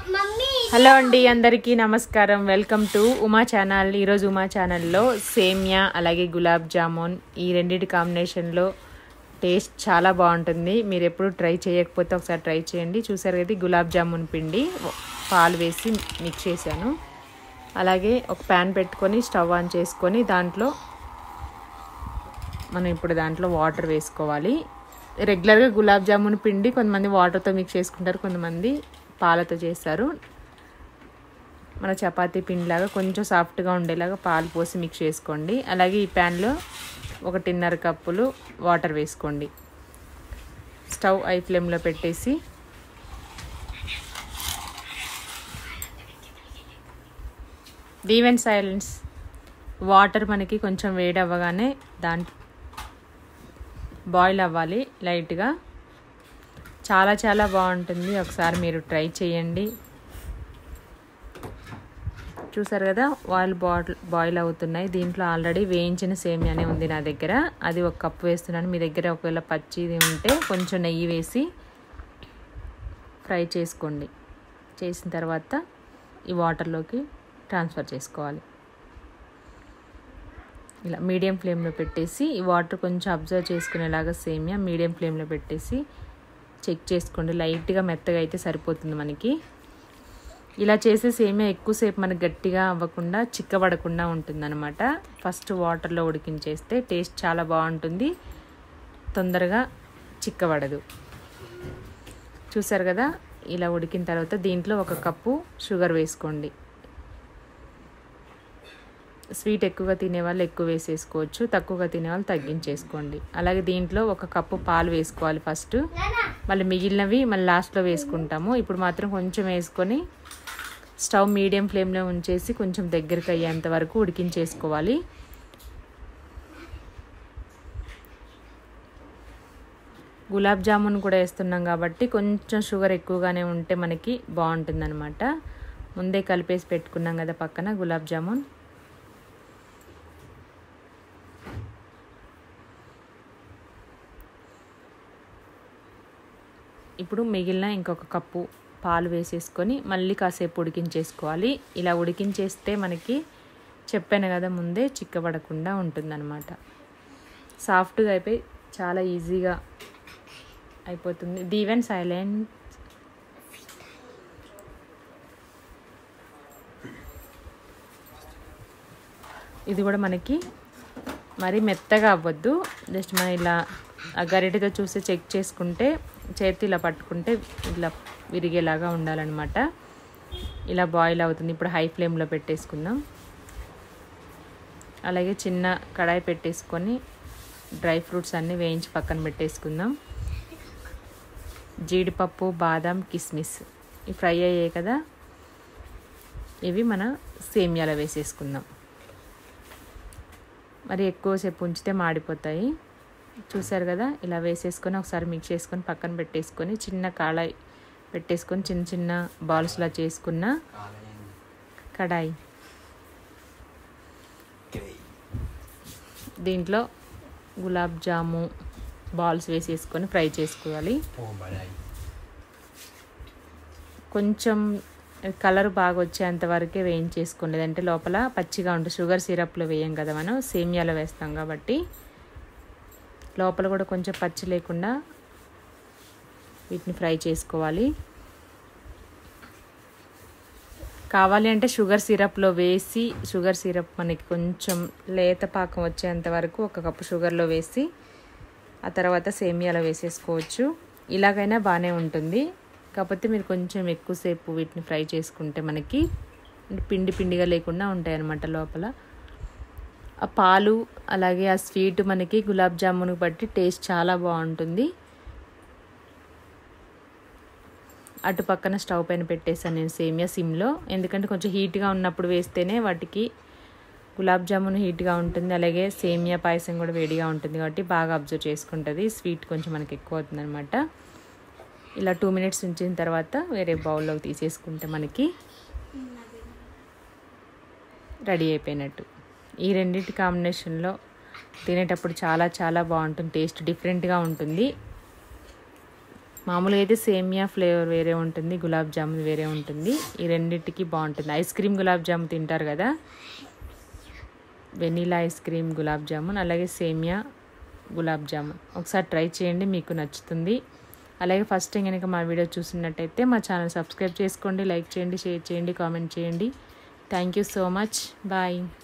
mummy hello అండి అందరికీ నమస్కారం వెల్కమ్ టు ఉమా ఛానల్ ఈరోజు ఉమా ఛానల్లో సేమియా అలాగే గులాబ్ జామున్ ఈ రెండింటి కాంబినేషన్లో టేస్ట్ చాలా బాగుంటుంది మీరు ఎప్పుడు ట్రై చేయకపోతే ఒకసారి ట్రై చేయండి చూసారు కదా ఇది గులాబ్ జామున్ పిండి పాలు వేసి మిక్స్ చేశాను అలాగే ఒక ప్యాన్ పెట్టుకొని స్టవ్ ఆన్ చేసుకొని దాంట్లో మనం ఇప్పుడు దాంట్లో వాటర్ వేసుకోవాలి రెగ్యులర్గా గులాబ్ జామున్ పిండి కొంతమంది వాటర్తో మిక్స్ చేసుకుంటారు కొంతమంది పాలతో చేస్తారు మన చపాతీ పిండిలాగా కొంచెం సాఫ్ట్గా ఉండేలాగా పాలు పోసి మిక్స్ చేసుకోండి అలాగే ఈ ప్యాన్లో ఒకటిన్నర కప్పులు వాటర్ వేసుకోండి స్టవ్ ఐ ఫ్లేమ్లో పెట్టేసి డీవెన్ సైలెన్స్ వాటర్ మనకి కొంచెం వేడి అవ్వగానే దాంట్లో బాయిల్ అవ్వాలి లైట్గా చాలా చాలా బాగుంటుంది ఒకసారి మీరు ట్రై చేయండి చూసారు కదా ఆయిల్ బాటిల్ బాయిల్ అవుతున్నాయి దీంట్లో ఆల్రెడీ వేయించిన సేమియానే ఉంది నా దగ్గర అది ఒక కప్పు వేస్తున్నాను మీ దగ్గర ఒకవేళ పచ్చిది ఉంటే కొంచెం నెయ్యి వేసి ఫ్రై చేసుకోండి చేసిన తర్వాత ఈ వాటర్లోకి ట్రాన్స్ఫర్ చేసుకోవాలి ఇలా మీడియం ఫ్లేమ్లో పెట్టేసి ఈ వాటర్ కొంచెం అబ్జర్వ్ చేసుకునేలాగా సేమియా మీడియం ఫ్లేమ్లో పెట్టేసి చెక్ చేసుకోండి లైట్గా మెత్తగా అయితే సరిపోతుంది మనకి ఇలా చేసే సేమియా ఎక్కువసేపు మనకి గట్టిగా అవ్వకుండా చిక్కబడకుండా ఉంటుందన్నమాట ఫస్ట్ వాటర్లో ఉడికించేస్తే టేస్ట్ చాలా బాగుంటుంది తొందరగా చిక్కబడదు చూసారు కదా ఇలా ఉడికిన తర్వాత దీంట్లో ఒక కప్పు షుగర్ వేసుకోండి స్వీట్ ఎక్కువగా తినేవాళ్ళు ఎక్కువ వేసేసుకోవచ్చు తక్కువగా తినేవాళ్ళు తగ్గించేసుకోండి అలాగే దీంట్లో ఒక కప్పు పాలు వేసుకోవాలి ఫస్ట్ మళ్ళీ మిగిలినవి మళ్ళీ లాస్ట్లో వేసుకుంటాము ఇప్పుడు మాత్రం కొంచెం వేసుకొని స్టవ్ మీడియం ఫ్లేమ్లో ఉంచేసి కొంచెం దగ్గరికి అయ్యేంత వరకు ఉడికించేసుకోవాలి గులాబ్ జామున్ కూడా వేస్తున్నాం కాబట్టి కొంచెం షుగర్ ఎక్కువగానే ఉంటే మనకి బాగుంటుందన్నమాట ముందే కలిపేసి పెట్టుకున్నాం కదా పక్కన గులాబ్ జామున్ ఇప్పుడు మిగిలిన ఇంకొక కప్పు పాలు వేసేసుకొని మళ్ళీ కాసేపు ఉడికించేసుకోవాలి ఇలా ఉడికించేస్తే మనకి చెప్పాను కదా ముందే చిక్కబడకుండా ఉంటుందన్నమాట సాఫ్ట్గా అయిపోయి చాలా ఈజీగా అయిపోతుంది దీవెన్ సైలెంట్ ఇది కూడా మనకి మరి మెత్తగా అవ్వద్దు జస్ట్ మనం ఇలా ఆ గరిటెతో చూసి చెక్ చేసుకుంటే చేతి ఇలా పట్టుకుంటే ఇలా విరిగేలాగా ఉండాలన్నమాట ఇలా బాయిల్ అవుతుంది ఇప్పుడు హై ఫ్లేమ్లో పెట్టేసుకుందాం అలాగే చిన్న కడాయి పెట్టేసుకొని డ్రై ఫ్రూట్స్ అన్నీ వేయించి పక్కన పెట్టేసుకుందాం జీడిపప్పు బాదం కిస్మిస్ ఇవి ఫ్రై అయ్యాయి కదా ఇవి మన సేమియాలో వేసేసుకుందాం మరి ఎక్కువసేపు ఉంచితే మాడిపోతాయి చూసారు కదా ఇలా వేసేసుకొని ఒకసారి మిక్స్ చేసుకొని పక్కన పెట్టేసుకొని చిన్న కాళాయి పెట్టేసుకొని చిన్న చిన్న బాల్స్లా చేసుకున్న కడాయి దీంట్లో గులాబ్ జాము బాల్స్ వేసేసుకొని ఫ్రై చేసుకోవాలి కొంచెం కలర్ బాగా వచ్చేంత వరకే వేయించేసుకోండి లేదంటే లోపల పచ్చిగా ఉంటుంది షుగర్ సిరప్లో వేయం కదా మనం సేమియాలో వేస్తాం కాబట్టి లోపల కూడా కొంచెం పచ్చి లేకుండా వీటిని ఫ్రై చేసుకోవాలి కావాలి అంటే షుగర్ సిరప్లో వేసి షుగర్ సిరప్ మనకి కొంచెం లేత పాకం వచ్చేంత వరకు ఒక కప్పు షుగర్లో వేసి ఆ తర్వాత సేమియాలో వేసేసుకోవచ్చు ఇలాగైనా బాగానే ఉంటుంది కాకపోతే మీరు కొంచెం ఎక్కువసేపు వీటిని ఫ్రై చేసుకుంటే మనకి పిండి పిండిగా లేకుండా ఉంటాయి అన్నమాట లోపల ఆ పాలు అలాగే ఆ స్వీట్ మనకి గులాబ్ జామున్ బట్టి టేస్ట్ చాలా బాగుంటుంది అటు పక్కన స్టవ్ పైన పెట్టేసాను నేను సేమియా సిమ్లో ఎందుకంటే కొంచెం హీట్గా ఉన్నప్పుడు వేస్తేనే వాటికి గులాబ్ జామున్ హీట్గా ఉంటుంది అలాగే సేమియా పాయసం కూడా వేడిగా ఉంటుంది కాబట్టి బాగా అబ్జర్వ్ చేసుకుంటుంది స్వీట్ కొంచెం మనకి ఎక్కువ అవుతుంది అనమాట ఇలా టూ మినిట్స్ ఉంచిన తర్వాత వేరే బౌల్లోకి తీసేసుకుంటే మనకి రెడీ అయిపోయినట్టు ఈ రెండింటి కాంబినేషన్లో తినేటప్పుడు చాలా చాలా బాగుంటుంది టేస్ట్ డిఫరెంట్గా ఉంటుంది మామూలుగా అయితే సేమియా ఫ్లేవర్ వేరే ఉంటుంది గులాబ్ జామున్ వేరే ఉంటుంది ఈ రెండింటికి బాగుంటుంది ఐస్ క్రీమ్ గులాబ్ జామున్ తింటారు కదా vanilla ice cream gulab jamun అలాగే సేమియా గులాబ్ జామున్ ఒకసారి ట్రై చేయండి మీకు నచ్చుతుంది అలాగే ఫస్ట్ టైం కనుక మా వీడియో చూసినట్టయితే మా ఛానల్ సబ్స్క్రైబ్ చేసుకోండి లైక్ చేయండి షేర్ చేయండి కామెంట్ చేయండి thank you so much bye